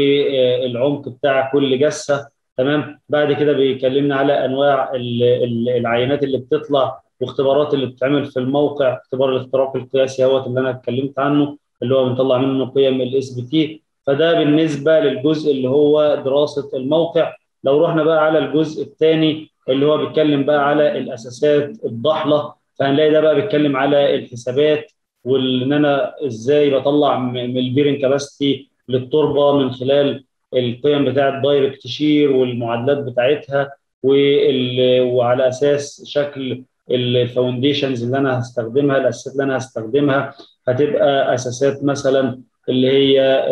والعمق بتاع كل جسه تمام بعد كده بيكلمنا على انواع العينات اللي بتطلع واختبارات اللي بتتعمل في الموقع اختبار الاختراق القياسي اهوت اللي انا اتكلمت عنه اللي هو بنطلع منه قيم الاس بي تي فده بالنسبه للجزء اللي هو دراسه الموقع لو رحنا بقى على الجزء الثاني اللي هو بيتكلم بقى على الاساسات الضحله فهنلاقي ده بقى بيتكلم على الحسابات وان انا ازاي بطلع من البيرنج كاباسيتي للتربه من خلال القيم بتاعه دايركت شير والمعادلات بتاعتها وعلى اساس شكل الفاونديشنز اللي انا هستخدمها الاساسات اللي انا هستخدمها هتبقى اساسات مثلا اللي هي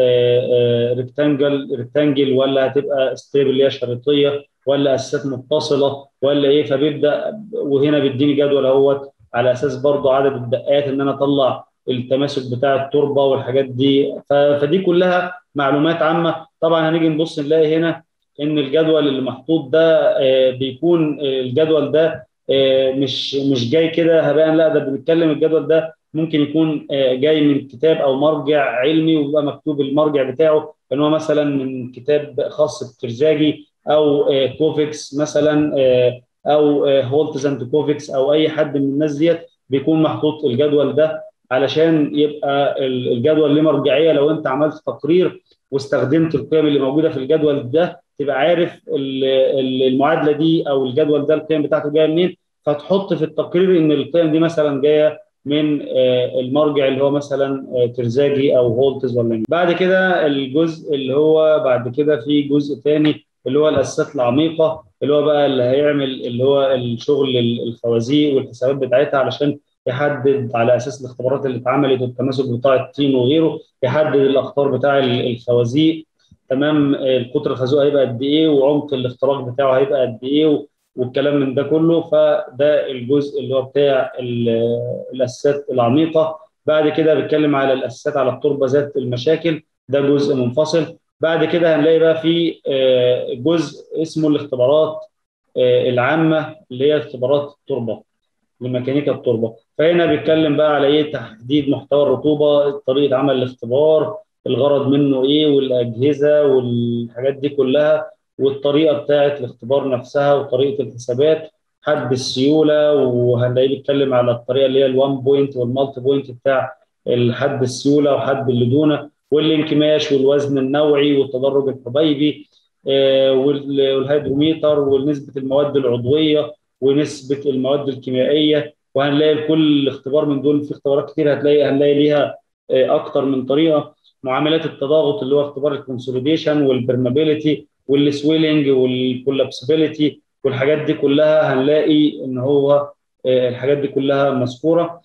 ريكتانجل ريكتانجل ولا هتبقى ستيبل اللي هي شريطيه ولا اساسات متصله ولا ايه فبيبدا وهنا بيديني جدول اهوت على اساس برضه عدد الدقات ان انا اطلع التماسك بتاع التربه والحاجات دي فدي كلها معلومات عامه طبعا هنيجي نبص نلاقي هنا ان الجدول اللي محطوط ده بيكون الجدول ده مش مش جاي كده هباء لا ده بنتكلم الجدول ده ممكن يكون جاي من كتاب او مرجع علمي ويبقى مكتوب المرجع بتاعه ان هو مثلا من كتاب خاص بترزاجي او كوفيكس مثلا او هولتز اند كوفيكس او اي حد من الناس ديت بيكون محطوط الجدول ده علشان يبقى الجدول ليه مرجعيه لو انت عملت تقرير واستخدمت القيم اللي موجوده في الجدول ده تبقى عارف المعادله دي او الجدول ده القيم بتاعته جايه منين فتحط في التقرير ان القيم دي مثلا جايه من المرجع اللي هو مثلا ترزاجي او هولتز ولا بعد كده الجزء اللي هو بعد كده في جزء ثاني اللي هو الاساسات العميقه اللي هو بقى اللي هيعمل اللي هو الشغل الخوازيق والحسابات بتاعتها علشان يحدد على اساس الاختبارات اللي اتعملت والتماسك بتاع الطين وغيره يحدد الاخطار بتاع الخوازيق تمام القطر الخازوق هيبقى قد ايه وعمق الاختراق بتاعه هيبقى قد ايه والكلام من ده كله فده الجزء اللي هو بتاع الاساسات العميقه بعد كده بيتكلم على الاساسات على التربه ذات المشاكل ده جزء منفصل بعد كده هنلاقي بقى في جزء اسمه الاختبارات العامه اللي هي اختبارات التربه لميكانيكا التربه فهنا بيتكلم بقى على ايه تحديد محتوى الرطوبه طريقه عمل الاختبار الغرض منه ايه والاجهزه والحاجات دي كلها والطريقه بتاعه الاختبار نفسها وطريقه الحسابات حد السيوله وهنلاقيه بيتكلم على الطريقه اللي هي الوان بوينت والمالتي بوينت بتاع الحد السيوله وحد اللدونه والانكماش والوزن النوعي والتدرج الحبيبي والهيدروميتر ونسبه المواد العضويه ونسبه المواد الكيميائيه وهنلاقي كل اختبار من دول في اختبارات كتير هتلاقي هنلاقي ليها اكتر من طريقه معاملات التضاغط اللي هو اختبار الكونسوليديشن والبرمابيلتي والسويلنج والكولابسبيليتي والحاجات دي كلها هنلاقي ان هو الحاجات دي كلها مذكوره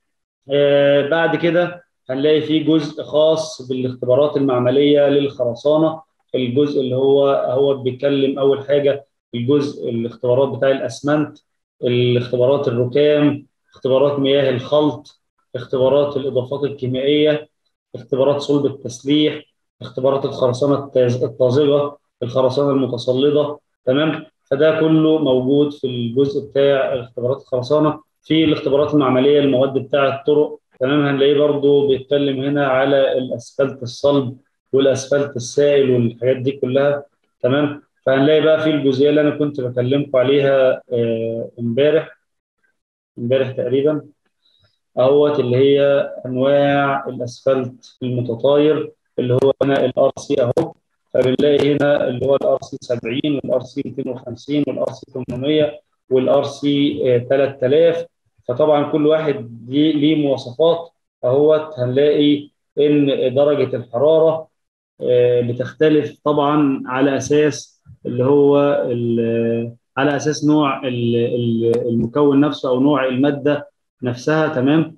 بعد كده هنلاقي في جزء خاص بالاختبارات المعمليه للخرسانه الجزء اللي هو هو بيتكلم اول حاجه الجزء الاختبارات بتاع الاسمنت الاختبارات الركام اختبارات مياه الخلط اختبارات الاضافات الكيميائيه اختبارات صلب التسليح اختبارات الخرسانه الطازجه الخرسانه المتصلده تمام فده كله موجود في الجزء بتاع اختبارات الخرسانه في الاختبارات المعمليه المواد بتاع الطرق تمام هنلاقيه برضو بيتكلم هنا على الاسفلت الصلب والاسفلت السائل والحاجات دي كلها تمام فهنلاقي بقى في الجزئيه اللي انا كنت بكلمكم عليها امبارح آه امبارح تقريبا اهوت اللي هي انواع الاسفلت المتطاير اللي هو هنا الار سي اهو فبنلاقي هنا اللي هو الار سي 70 والار سي 250 والار سي 800 والار سي 3000 فطبعا كل واحد ليه مواصفات اهوت هنلاقي ان درجه الحراره بتختلف طبعا على اساس اللي هو على اساس نوع المكون نفسه او نوع الماده نفسها تمام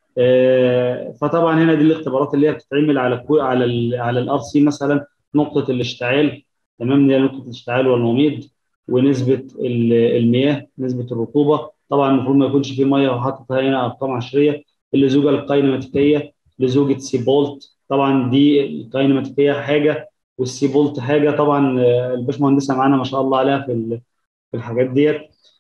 فطبعا هنا دي الاختبارات اللي هي بتتعمل على على ال على الار سي مثلا نقطه الاشتعال تمام هي نقطه الاشتعال والوميض ونسبه المياه نسبه الرطوبه طبعا المفروض ما يكونش في ميه وحاطط هنا ارقام عشريه اللزوجه الكاينماتيكيه لزوجه سيبولت طبعا دي الكاينماتيكيه حاجه والسيبولت حاجه طبعا الباشمهندسه معانا ما شاء الله عليها في في الحاجات ديت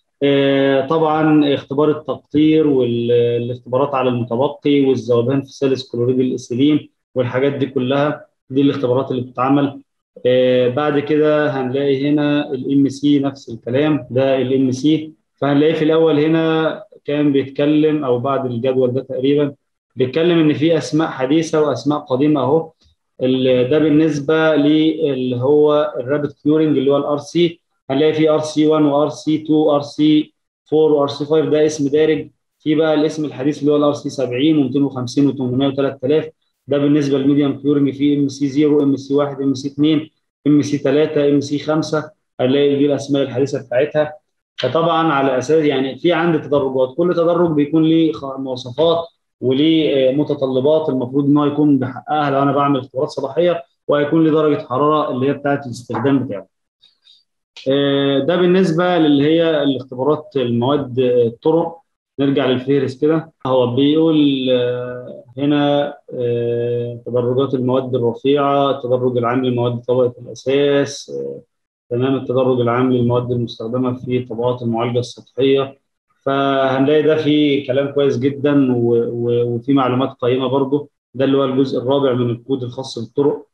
طبعا اختبار التقطير والاختبارات على المتبقي والذوبان في ثالث كلوريد الايثيلين والحاجات دي كلها دي الاختبارات اللي بتتعمل بعد كده هنلاقي هنا الام سي نفس الكلام ده الام سي فهنلاقيه في الاول هنا كان بيتكلم او بعد الجدول ده تقريبا بيتكلم ان في اسماء حديثه واسماء قديمه اهو ده بالنسبه اللي هو الرابت كيورنج اللي هو الار سي هنلاقي في ار سي 1 وار سي 2 ار سي 4 وار سي 5 ده اسم دارج في بقى الاسم الحديث اللي هو الار سي 70 و250 و800 و3000 ده بالنسبه للميديم كيورنج في ام سي 0 ام سي 1 ام سي 2 ام سي 3 ام سي 5 هنلاقي دي الاسماء الحديثه بتاعتها فطبعا على اساس يعني في عندي تدرجات كل تدرج بيكون ليه مواصفات وليه متطلبات المفروض ان هو يكون بحققها لو انا بعمل اختبارات صباحيه وهيكون لي درجه حراره اللي هي بتاعه الاستخدام بتاعه. ده بالنسبه للي هي الاختبارات المواد الطرق نرجع للفهرس كده هو بيقول هنا تدرجات المواد الرفيعه التدرج العام لمواد طبقه الاساس تمام التدرج العام للمواد المستخدمه في طبقات المعالجه السطحيه فهنلاقي ده فيه كلام كويس جدا وفي معلومات قيمه برضه ده اللي هو الجزء الرابع من الكود الخاص بالطرق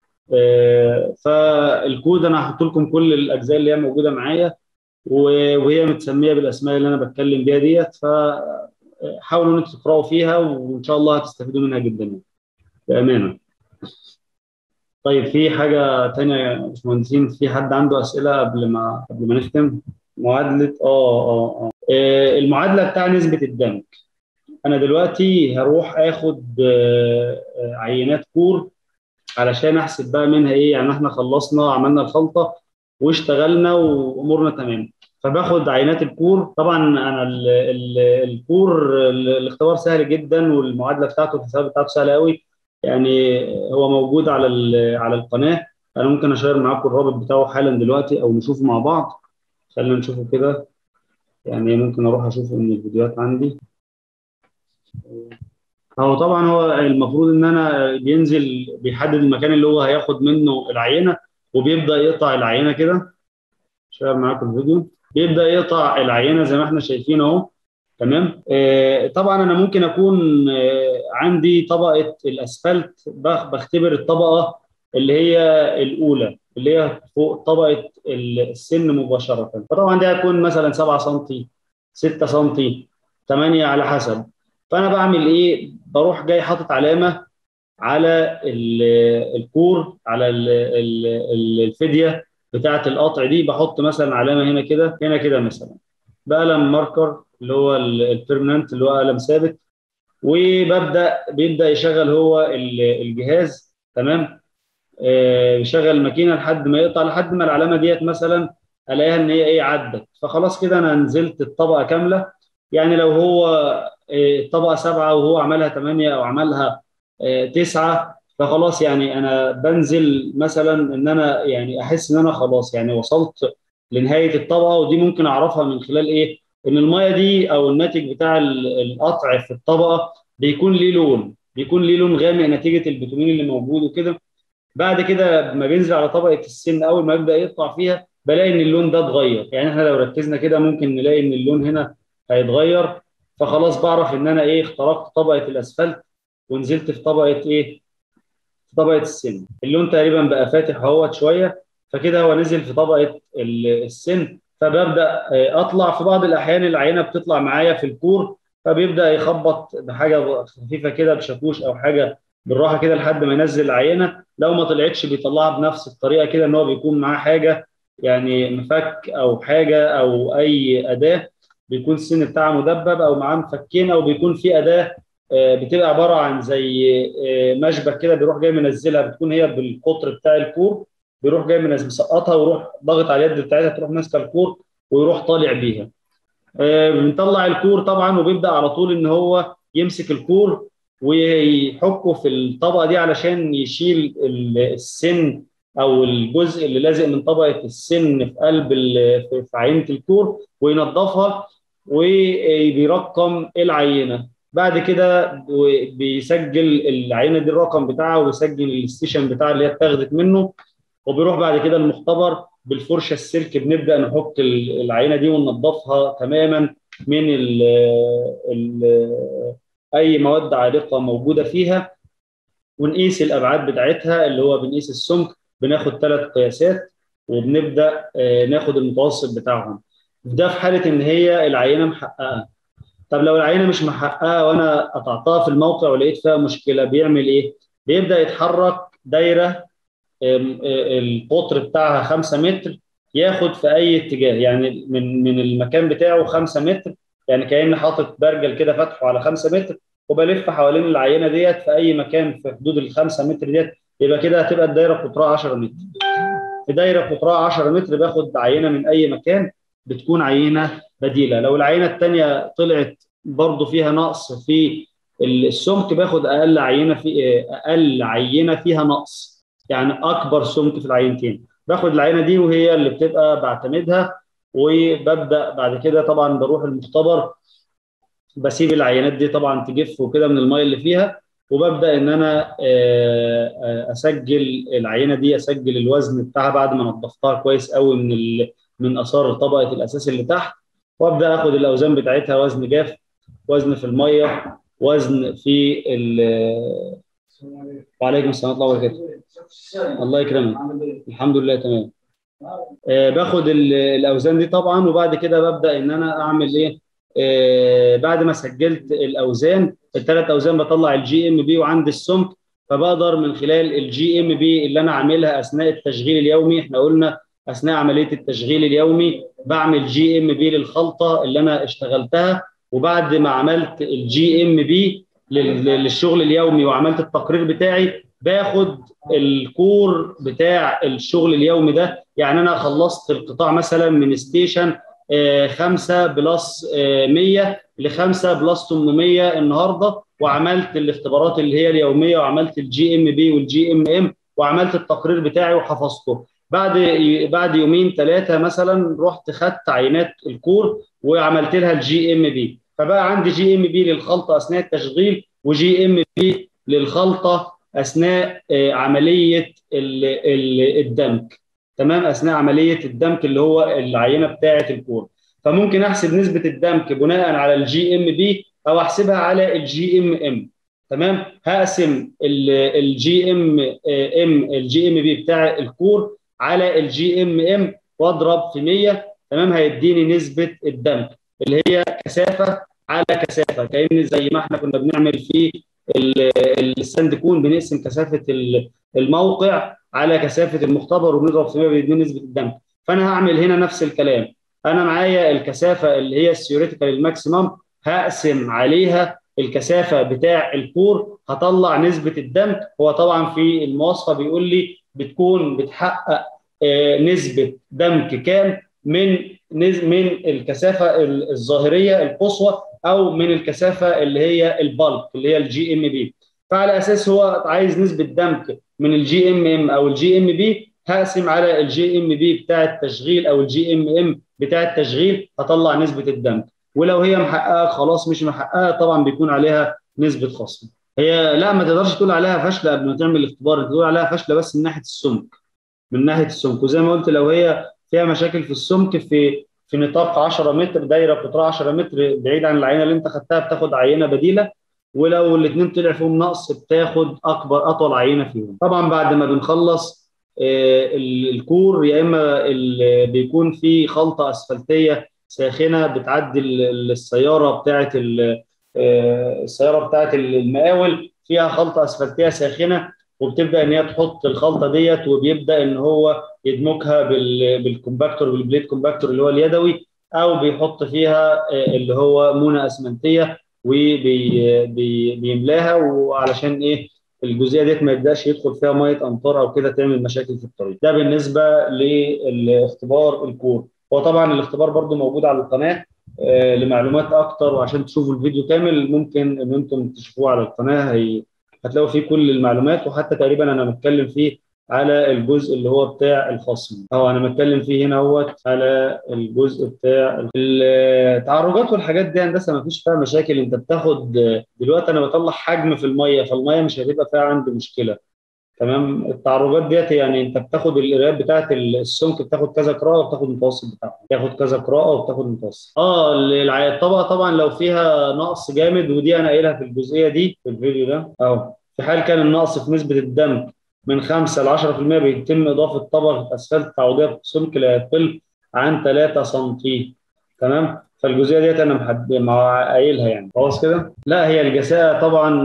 فالكود انا هحط لكم كل الاجزاء اللي هي موجوده معايا وهي متسميه بالاسماء اللي انا بتكلم بيها ديت فحاولوا ان انتوا تقراوا فيها وان شاء الله هتستفيدوا منها جدا بامانه طيب في حاجه ثانيه يا باشمهندسين في حد عنده اسئله قبل ما قبل ما نختم معادله اه اه اه المعادله بتاع نسبه الدمج انا دلوقتي هروح اخد عينات كور علشان احسب بقى منها ايه يعني احنا خلصنا عملنا الخلطه واشتغلنا وامورنا تمام فباخد عينات الكور طبعا انا ال ال الكور الاختبار سهل جدا والمعادله بتاعته الحساب بتاعته سهله قوي يعني هو موجود على على القناه انا ممكن اشير معاكم الرابط بتاعه حالا دلوقتي او نشوفه مع بعض خلينا نشوفه كده يعني ممكن اروح اشوفه من الفيديوهات عندي هو طبعا هو المفروض ان انا بينزل بيحدد المكان اللي هو هياخد منه العينه وبيبدا يقطع العينه كده شغال معاكم الفيديو بيبدا يقطع العينه زي ما احنا شايفين اهو تمام آه طبعا انا ممكن اكون آه عندي طبقه الاسفلت بختبر الطبقه اللي هي الاولى اللي هي فوق طبقه السن مباشره فطبعا دي هتكون مثلا 7 سم 6 سم 8 على حسب فانا بعمل ايه بروح جاي حاطط علامه على الكور على الفديه بتاعه القطع دي بحط مثلا علامه هنا كده هنا كده مثلا بقلم ماركر اللي هو البيرمننت اللي هو قلم ثابت وببدا بيبدا يشغل هو الجهاز تمام آه، بشغل الماكينه لحد ما يقطع لحد ما العلامه ديت مثلا الاقيها ان هي ايه عدت فخلاص كده انا نزلت الطبقه كامله يعني لو هو آه، الطبقه سبعه وهو عملها ثمانيه او عملها آه، تسعه فخلاص يعني انا بنزل مثلا ان انا يعني احس ان انا خلاص يعني وصلت لنهايه الطبقه ودي ممكن اعرفها من خلال ايه؟ ان الميه دي او الناتج بتاع ال- القطع في الطبقه بيكون ليه لون بيكون ليه لون غامق نتيجه البيتومين اللي موجود وكده بعد كده لما بينزل على طبقه السن اول ما يبدا يقطع فيها بلاقي ان اللون ده اتغير يعني احنا لو ركزنا كده ممكن نلاقي ان اللون هنا هيتغير فخلاص بعرف ان انا ايه اخترقت طبقه الاسفلت ونزلت في طبقه ايه في طبقه السن اللون تقريبا بقى فاتح اهوت شويه فكده هو نزل في طبقه ال- السن فببدا آه، اطلع في بعض الاحيان العينه بتطلع معايا في الكور فبيبدا يخبط بحاجه خفيفه كده بشاكوش او حاجه بالراحه كده لحد ما ينزل العينه لو ما طلعتش بيطلعها بنفس الطريقه كده ان هو بيكون معاه حاجه يعني مفك او حاجه او اي اداه بيكون السن بتاعها مدبب او معاه مفكين او بيكون في اداه آه، بتبقى عباره عن زي آه، مشبك كده بيروح جاي منزلها بتكون هي بالقطر بتاع الكور بيروح جاي منزل مسقطها ويروح ضاغط على اليد بتاعتها تروح ماسكه الكور ويروح طالع بيها آه، بنطلع الكور طبعا وبيبدا على طول ان هو يمسك الكور ويحكه في الطبقه دي علشان يشيل ال- السن او الجزء اللي لازق من طبقه السن في قلب ال- في في عينه الكور وينظفها وبيرقم العينه بعد كده بيسجل العينه دي الرقم بتاعها ويسجل الستيشن بتاعها اللي هي اتاخدت منه وبيروح بعد كده المختبر بالفرشه السلك بنبدا نحك ال- العينه دي وننظفها تماما من ال ال اي مواد عالقه موجوده فيها ونقيس الابعاد بتاعتها اللي هو بنقيس السمك بناخد ثلاث قياسات وبنبدا آه، ناخد المتوسط بتاعهم ده في حاله ان هي العينه محققه طب لو العينه مش محققه وانا قطعتها في الموقع ولقيت فيها مشكله بيعمل ايه؟ بيبدا يتحرك دايره آم، آه، القطر بتاعها 5 متر ياخد في اي اتجاه يعني من من المكان بتاعه 5 متر يعني كاني حاطط برجل كده فاتحه على 5 متر وبلف حوالين العينه ديت في اي مكان في حدود ال 5 متر ديت يبقى كده هتبقى الدايره قطرها 10 متر في دايره قطرها 10 متر باخد عينه من اي مكان بتكون عينه بديله لو العينه الثانيه طلعت برضو فيها نقص في السمك باخد اقل عينه في اقل عينه فيها نقص يعني اكبر سمك في العينتين باخد العينه دي وهي اللي بتبقى بعتمدها وببدا بعد كده طبعا بروح المختبر بسيب العينات دي طبعا تجف وكده من الميه اللي فيها وببدا ان انا آه، آه، اسجل العينه دي اسجل الوزن بتاعها بعد ما نضفتها كويس قوي من ال... من اثار طبقه الاساس اللي تحت وابدا اخد الاوزان بتاعتها وزن جاف وزن في الميه وزن في ال وعليكم السلام ورحمه الله وبركاته الله يكرمك الحمد لله تمام آه باخد ال- الاوزان دي طبعا وبعد كده ببدا ان انا اعمل ايه آه بعد ما سجلت الاوزان الثلاث اوزان بطلع الجي ام بي وعندي السمك فبقدر من خلال الجي ام بي اللي انا عاملها اثناء التشغيل اليومي احنا قلنا اثناء عمليه التشغيل اليومي بعمل جي ام بي للخلطه اللي انا اشتغلتها وبعد ما عملت الجي ام بي للشغل اليومي وعملت التقرير بتاعي باخد الكور بتاع الشغل اليومي ده يعني انا خلصت القطاع مثلا من ستيشن 5 بلس 100 ل 5 بلس 800 النهارده وعملت الاختبارات اللي هي اليوميه وعملت الجي ام بي والجي ام ام وعملت التقرير بتاعي وحفظته بعد بعد يومين ثلاثه مثلا رحت خدت عينات الكور وعملت لها الجي ام بي فبقى عندي جي ام بي للخلطه اثناء التشغيل وجي ام بي للخلطه اثناء آه، عمليه ال- ال- الدمج تمام اثناء عمليه الدمج اللي هو العينه بتاعه الكور فممكن احسب نسبه الدمج بناء على الجي ام بي او احسبها على الجي ام ام تمام هقسم الجي ام ام الجي ام بي بتاع الكور على الجي ام ام واضرب في 100 تمام هيديني نسبه الدمج اللي هي كثافه على كثافه كان زي ما احنا كنا بنعمل في ال- الساند كون بنقسم كثافه ال- الموقع على كثافه المختبر وبنضرب في 100 بيديني نسبه الدمج فانا هعمل هنا نفس الكلام انا معايا الكثافه اللي هي الثيوريتيكال الماكسيمم هقسم عليها الكثافه بتاع الكور هطلع نسبه الدمج هو طبعا في المواصفه بيقول لي بتكون بتحقق نسبه دمج كام من من الكثافه الظاهريه القصوى او من الكثافه اللي هي البلك اللي هي الجي ام بي فعلى اساس هو عايز نسبه دمج من الجي ام ام او الجي ام بي هقسم على الجي ام بي بتاع التشغيل او الجي ام ام بتاع التشغيل هطلع نسبه الدمج ولو هي محققه خلاص مش محققه طبعا بيكون عليها نسبه خصم هي لا ما تقدرش تقول عليها فاشله قبل ما تعمل الاختبار انت تقول عليها فاشله بس من ناحيه السمك من ناحيه السمك وزي ما قلت لو هي فيها مشاكل في السمك في في نطاق 10 متر دايره قطرها 10 متر بعيد عن العينه اللي انت خدتها بتاخد عينه بديله ولو الاثنين طلع فيهم نقص بتاخد اكبر اطول عينه فيهم طبعا بعد ما بنخلص الكور يا اما بيكون في خلطه اسفلتيه ساخنه بتعدي السياره بتاعه السياره بتاعه المقاول فيها خلطه اسفلتيه ساخنه وبتبدا ان هي تحط الخلطه ديت وبيبدا ان هو يدمجها بالكومباكتور بالبليد كومباكتور اللي هو اليدوي او بيحط فيها اللي هو مونه اسمنتيه وبيملاها وعلشان ايه الجزئيه ديت ما يبداش يدخل فيها ميه امطار او كده تعمل مشاكل في الطريق ده بالنسبه لاختبار الكور هو طبعا الاختبار برضو موجود على القناه آه لمعلومات اكتر وعشان تشوفوا الفيديو كامل ممكن ان انتم تشوفوه على القناه هي هتلاقوا فيه كل المعلومات وحتى تقريبا انا متكلم فيه على الجزء اللي هو بتاع الخصم او انا متكلم فيه هنا اهوت على الجزء بتاع التعرجات والحاجات دي هندسه ما فيش فيها مشاكل انت بتاخد دلوقتي انا بطلع حجم في الميه فالميه مش هتبقى فيها عندي مشكله تمام التعرجات ديت يعني انت بتاخد القراءات بتاعت السمك بتاخد كذا قراءه وبتاخد المتوسط بتاعها بتاخد كذا قراءه وبتاخد المتوسط اه الطبقه طبعا لو فيها نقص جامد ودي انا قايلها في الجزئيه دي في الفيديو ده اهو في حال كان النقص في نسبه الدمج من 5 ل 10% بيتم اضافه طبقه اسفلت تعويضيه بسمك لا يقل عن 3 سم تمام فالجزئيه ديت انا محد مع قايلها يعني خلاص كده لا هي الجساءه طبعا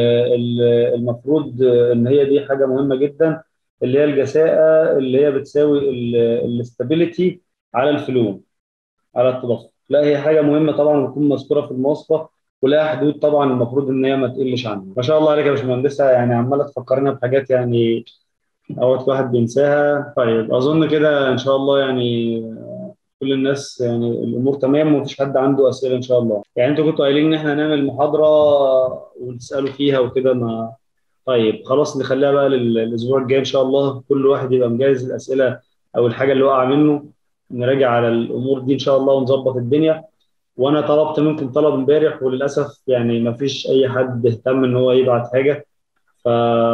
المفروض ان هي دي حاجه مهمه جدا اللي هي الجساءه اللي هي بتساوي الاستابيليتي على الفلو على التدفق لا هي حاجه مهمه طبعا وتكون مذكوره في المواصفه ولها حدود طبعا المفروض ان هي ما تقلش عنها ما شاء الله عليك يا باشمهندسه يعني عماله تفكرنا بحاجات يعني اوقات الواحد بينساها طيب اظن كده ان شاء الله يعني كل الناس يعني الامور تمام ومفيش حد عنده اسئله ان شاء الله يعني انتوا كنتوا قايلين ان احنا نعمل محاضره وتسالوا فيها وكده ما طيب خلاص نخليها بقى للاسبوع الجاي ان شاء الله كل واحد يبقى مجهز الاسئله او الحاجه اللي وقع منه نراجع على الامور دي ان شاء الله ونظبط الدنيا وانا طلبت منكم طلب امبارح وللاسف يعني ما فيش اي حد اهتم ان هو يبعت حاجه ف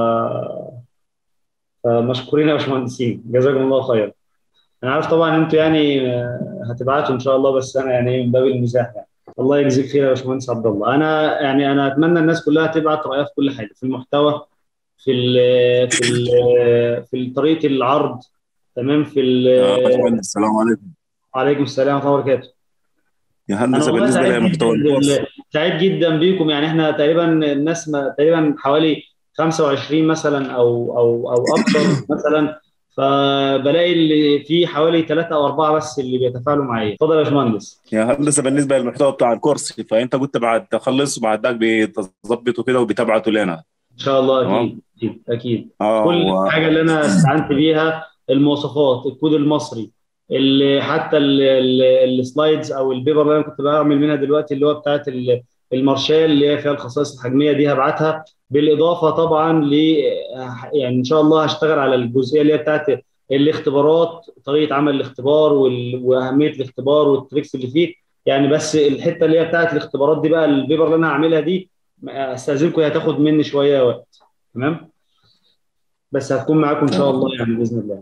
فمشكورين يا باشمهندسين جزاكم الله خير انا عارف طبعا انتوا يعني هتبعتوا ان شاء الله بس انا يعني من باب المزاح يعني الله يجزيك خير يا باشمهندس عبد الله انا يعني انا اتمنى الناس كلها تبعت رايها في كل حاجه في المحتوى في ال في ال في طريقه العرض تمام في السلام عليكم وعليكم السلام ورحمه الله وبركاته يا هندسه بالنسبه لمحتوى الكورس سعيد جدا بيكم يعني احنا تقريبا الناس تقريبا حوالي 25 مثلا او او او اكثر مثلا فبلاقي اللي في حوالي ثلاثة او اربعة بس اللي بيتفاعلوا معايا اتفضل يا باشمهندس يا هندسه بالنسبه للمحتوى بتاع الكورس فانت قلت بعد تخلص وبعد ذاك بتظبطه كده وبتبعته لنا ان شاء الله اكيد اكيد اكيد كل و... الحاجه اللي انا استعنت بيها المواصفات الكود المصري اللي حتى السلايدز او البيبر اللي انا كنت بعمل منها دلوقتي اللي هو بتاعت المارشال اللي هي فيها الخصائص الحجميه دي هبعتها بالاضافه طبعا ل يعني ان شاء الله هشتغل على الجزئيه اللي هي بتاعت الاختبارات طريقه عمل الاختبار واهميه الاختبار والتريكس اللي فيه يعني بس الحته اللي هي بتاعت الاختبارات دي بقى البيبر اللي انا هعملها دي استاذنكم هي هتاخد مني شويه وقت تمام بس هتكون معاكم ان شاء الله يعني باذن الله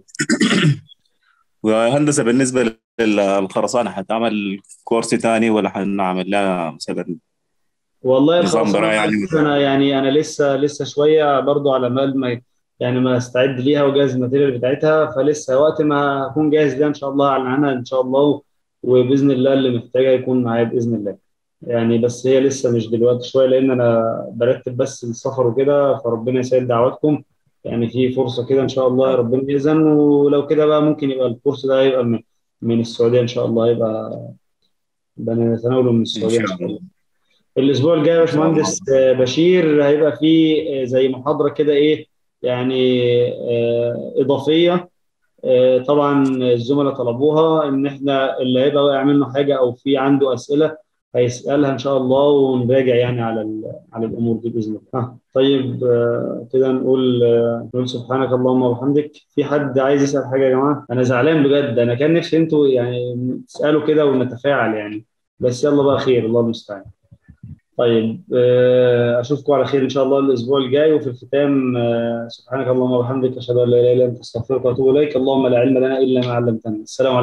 وهندسه بالنسبه للخرسانه حتعمل كورس ثاني ولا حنعمل لها مسابقه والله الخرسانه يعني انا يعني انا لسه لسه شويه برضو على مال ما يعني ما استعد ليها واجهز الماتيريال بتاعتها فلسه وقت ما اكون جاهز ليها ان شاء الله اعلن عنها ان شاء الله وباذن الله اللي محتاجها يكون معايا باذن الله يعني بس هي لسه مش دلوقتي شويه لان انا برتب بس السفر وكده فربنا يسهل دعواتكم يعني في فرصه كده ان شاء الله ربنا يأذن ولو كده بقى ممكن يبقى الكورس ده هيبقى من, من السعوديه ان شاء الله يبقى بنتناوله من السعوديه ان شاء الله الاسبوع الجاي يا باشمهندس بشير هيبقى فيه زي محاضره كده ايه يعني آه، اضافيه آه، طبعا الزملاء طلبوها ان احنا اللي هيبقى واقع منه حاجه او في عنده اسئله هيسالها ان شاء الله ونراجع يعني على ال- على الامور دي باذن الله. آه، طيب آه، كده نقول آه، نقول سبحانك اللهم وبحمدك في حد عايز يسال حاجه يا جماعه؟ انا زعلان بجد انا كان نفسي انتوا يعني تسالوا كده ونتفاعل يعني بس يلا بقى خير الله المستعان. طيب آه، اشوفكم على خير ان شاء الله الاسبوع الجاي وفي الختام آه، سبحانك اللهم وبحمدك اشهد ان لا اله الا انت استغفرك واتوب اليك اللهم لا علم لنا الا ما علمتنا السلام عليكم